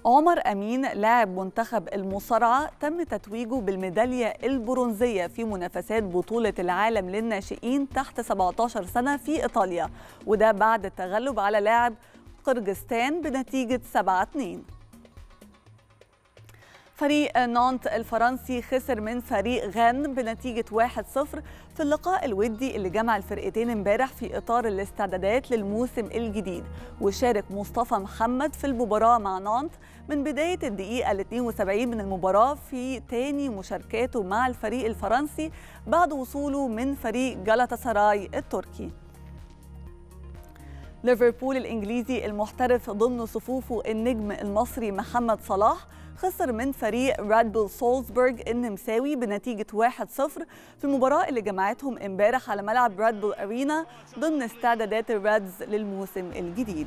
عمر أمين لاعب منتخب المصارعة تم تتويجه بالميدالية البرونزية في منافسات بطولة العالم للناشئين تحت 17 سنة في إيطاليا وده بعد التغلب على لاعب قرغستان بنتيجة 7-2 فريق نانت الفرنسي خسر من فريق غان بنتيجة 1-0 في اللقاء الودي اللي جمع الفرقتين امبارح في إطار الاستعدادات للموسم الجديد وشارك مصطفى محمد في المباراة مع نانت من بداية الدقيقة ال 72 من المباراة في تاني مشاركاته مع الفريق الفرنسي بعد وصوله من فريق جالاتا سراي التركي ليفربول الإنجليزي المحترف ضمن صفوفه النجم المصري محمد صلاح خسر من فريق راد بول سولزبورغ النمساوي بنتيجة 1-0 في المباراة اللي جمعتهم امبارح على ملعب راد بول أرينا ضمن استعدادات الرادز للموسم الجديد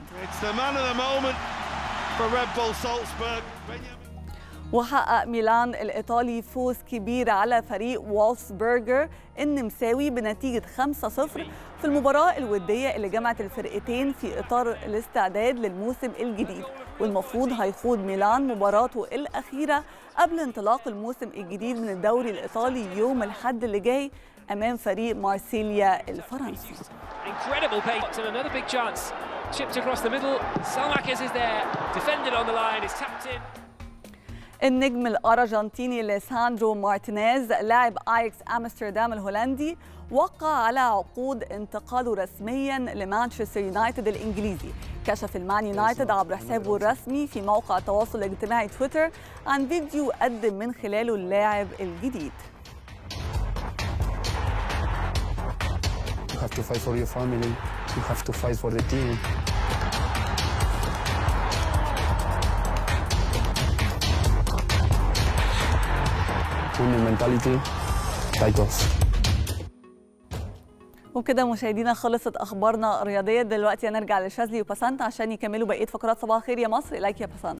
وحقق ميلان الإيطالي فوز كبير على فريق وولفسبرجر النمساوي بنتيجة 5-0 في المباراة الودية اللي جمعت الفرقتين في إطار الاستعداد للموسم الجديد والمفروض هيخوض ميلان مباراته الأخيرة قبل انطلاق الموسم الجديد من الدوري الإيطالي يوم الحد اللي جاي أمام فريق مارسيليا الفرنسي Chipped across the middle. Salmakis is there, defended on the line, is tapped in. النجم الأرجنتيني ليساندرو مارتينيز لاعب اياكس امستردام الهولندي وقع على عقود انتقاله رسميا لمانشستر يونايتد الانجليزي كشف المان يونايتد عبر حسابه الرسمي في موقع التواصل الاجتماعي تويتر عن فيديو قدم من خلاله اللاعب الجديد You have to fight for your family. You have to fight for the team. winning mentality like us. وبكده مشاهدينا خلصت اخبارنا الرياضيه دلوقتي هنرجع لشاذلي وباسانت عشان يكملوا بقيه فقرات صباح الخير يا مصر اليك يا باسانت